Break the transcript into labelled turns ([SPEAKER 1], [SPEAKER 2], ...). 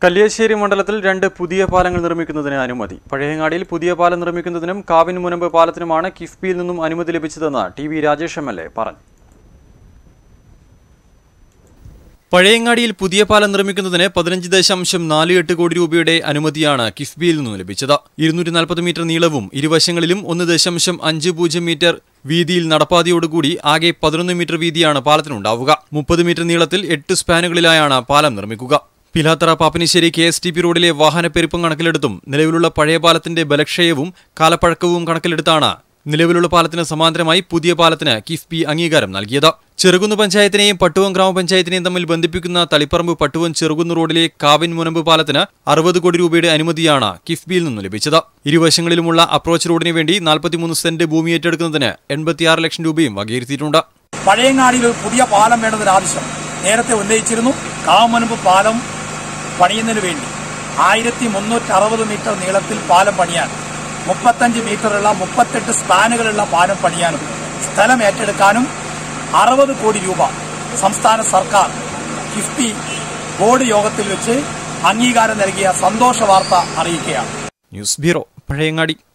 [SPEAKER 1] കല്യാശ്ശേരി മണ്ഡലത്തിൽ രണ്ട് പുതിയ പാലങ്ങൾ നിർമ്മിക്കുന്നതിന് അനുമതി പഴയങ്ങാടിയിൽ പുതിയ പാലം നിർമ്മിക്കുന്നതിനും കാവിൻ മുനമ്പ് പാലത്തിനുമാണ് കിഫ്ബിയിൽ നിന്നും അനുമതി ലഭിച്ചതെന്ന് T V Rajesh M L A പറഞ്ഞു പഴയങ്ങാടിയിൽ പുതിയ പാലം നിർമ്മിക്കുന്നതിന് പതിനഞ്ച് ദശാംശം നാല് എട്ട് കോടി രൂപയുടെ അനുമതിയാണ് കിഫ്ബിയിൽ നിന്നും ലഭിച്ചത് ഇരുന്നൂറ്റി നാൽപ്പത് മീറ്റർ നീളവും ഇരുവശങ്ങളിലും ഒന്ന് ദശാംശം അഞ്ച് പൂജ്യം മീറ്റർ വീതിയിൽ നടപ്പാതയോടുകൂടി ആകെ പതിനൊന്ന് മീറ്റർ വീതിയാണ് പാലത്തിനുണ്ടാവുക മുപ്പത് മീറ്റർ നീളത്തിൽ എട്ട് സ്പാനുകളിലായാണ് പാലം നിർമ്മിക്കുക Pilathara Pappinisseri K S T P റോഡിലെ വാഹനപ്പെരുപ്പം കണക്കിലെടുത്തും നിലവിലുള്ള പഴയ പാലത്തിന്റെ ബലക്ഷയവും കാലപ്പഴക്കവും കണക്കിലെടുത്താണ് നിലവിലുള്ള പാലത്തിന് സമാന്തരമായി പുതിയ പാലത്തിന് കിഫ്ബി അംഗീകാരം നൽകിയത് ചെറുകുന്ന് പഞ്ചായത്തിനെയും പട്ടുവം ഗ്രാമപഞ്ചായത്തിനെയും തമ്മിൽ ബന്ധിപ്പിക്കുന്ന തളിപ്പറമ്പ് പട്ടുവം ചെറുകുന്ന് റോഡിലെ കാവിൻ മുനമ്പ് പാലത്തിന് അറുപത് കോടി രൂപയുടെ അനുമതിയാണ് കിഫ്ബിയിൽ നിന്നും ലഭിച്ചത് ഇരുവശങ്ങളിലുമുള്ള അപ്രോച്ച് റോഡിന് വേണ്ടി നാൽപ്പത്തിമൂന്ന് സെന്റ് ഭൂമി ഏറ്റെടുക്കുന്നതിന് എൺപത്തിയാറ് ലക്ഷം രൂപയും വകയിരുത്തിയിട്ടുണ്ട്
[SPEAKER 2] പഴയങ്ങാടിയിൽ ഒരു പുതിയ പാലം വേണ്ടതിന് ആവശ്യം നേരത്തെ ഉന്നയിച്ചിരുന്നു കാമുനമ്പ് പാലം പണിയുന്നതിന് വേണ്ടി ആയിരത്തി മുന്നൂറ്റി അറുപത് മീറ്റർ നീളത്തിൽ പാലം പണിയാൻ മുപ്പത്തഞ്ച് മീറ്ററുള്ള മുപ്പത്തെട്ട് സ്പാനുകളുള്ള പാലം പണിയാനും സ്ഥലം ഏറ്റെടുക്കാനും അറുപത് കോടി രൂപ സംസ്ഥാന സർക്കാർ കിഫ്ബി ബോർഡ് യോഗത്തിൽ വെച്ച് അംഗീകാരം നൽകിയ സന്തോഷ വാർത്ത അറിയിക്കുകയാണ്
[SPEAKER 1] ന്യൂസ് ബ്യൂറോ പഴയങ്ങാടി